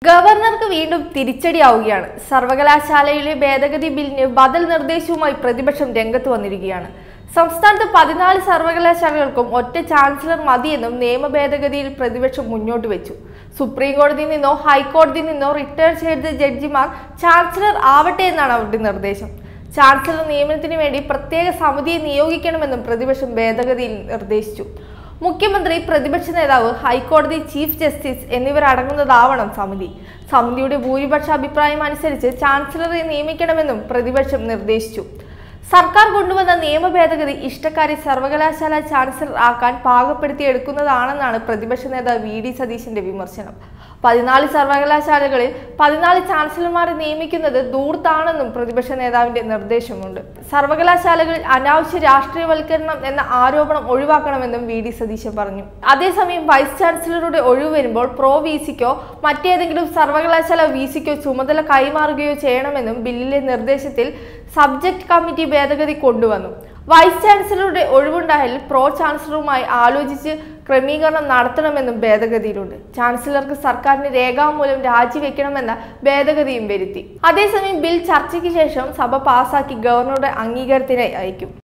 ഗവർണർക്ക് വീണ്ടും തിരിച്ചടിയാവുകയാണ് സർവകലാശാലയിലെ ഭേദഗതി ബില്ലിന് ബദൽ നിർദ്ദേശവുമായി പ്രതിപക്ഷം രംഗത്ത് വന്നിരിക്കുകയാണ് സംസ്ഥാനത്ത് പതിനാല് സർവകലാശാലകൾക്കും ഒറ്റ ചാൻസലർ മതിയെന്നും നിയമ ഭേദഗതിയിൽ പ്രതിപക്ഷം മുന്നോട്ട് വെച്ചു സുപ്രീം കോടതിയിൽ നിന്നോ ഹൈക്കോടതിയിൽ നിന്നോ റിട്ടയർ ചെയ്ത ജഡ്ജിമാർ ചാൻസലർ ആവട്ടെ എന്നാണ് അവരുടെ നിർദ്ദേശം ചാൻസലർ നിയമനത്തിന് വേണ്ടി പ്രത്യേക സമിതിയെ നിയോഗിക്കണമെന്നും പ്രതിപക്ഷം ഭേദഗതിയിൽ നിർദ്ദേശിച്ചു മുഖ്യമന്ത്രി പ്രതിപക്ഷ നേതാവ് ഹൈക്കോടതി ചീഫ് ജസ്റ്റിസ് എന്നിവരടങ്ങുന്നതാവണം സമിതി സമിതിയുടെ ഭൂരിപക്ഷ അഭിപ്രായം അനുസരിച്ച് ചാൻസലറെ നിയമിക്കണമെന്നും പ്രതിപക്ഷം നിർദ്ദേശിച്ചു സർക്കാർ കൊണ്ടുവന്ന നിയമ ഭേദഗതി ഇഷ്ടക്കാരെ സർവകലാശാല ചാൻസലർ ആക്കാൻ പാകപ്പെടുത്തിയെടുക്കുന്നതാണെന്നാണ് പ്രതിപക്ഷ നേതാവ് വി ഡി സതീശന്റെ വിമർശനം പതിനാല് സർവകലാശാലകളിൽ പതിനാല് ചാൻസലർമാരെ നിയമിക്കുന്നത് ദൂർത്താണെന്നും പ്രതിപക്ഷ നേതാവിന്റെ നിർദ്ദേശമുണ്ട് സർവകലാശാലകളിൽ അനാവശ്യ രാഷ്ട്രീയവൽക്കരണം എന്ന ആരോപണം ഒഴിവാക്കണമെന്നും വി ഡി സതീശൻ പറഞ്ഞു അതേസമയം വൈസ് ചാൻസലറുടെ ഒഴിവ് വരുമ്പോൾ പ്രോ വി സിക്കോ മറ്റേതെങ്കിലും സർവകലാശാല വി സിക്കോ ചുമതല കൈമാറുകയോ ചെയ്യണമെന്നും ബില്ലിലെ നിർദ്ദേശത്തിൽ സബ്ജക്ട് കമ്മിറ്റി ഭേദഗതി കൊണ്ടുവന്നു വൈസ് ചാൻസലറുടെ ഒഴിവുണ്ടായാൽ പ്രോ ചാൻസലറുമായി ആലോചിച്ച് ക്രമീകരണം നടത്തണമെന്നും ഭേദഗതിയിലുണ്ട് ചാൻസലർക്ക് സർക്കാരിന് രേഖാമൂലം രാജിവെക്കണമെന്ന ഭേദഗതിയും വരുത്തി അതേസമയം ബിൽ ചർച്ചയ്ക്ക് ശേഷം സഭ പാസാക്കി ഗവർണറുടെ അംഗീകാരത്തിനായി അയക്കും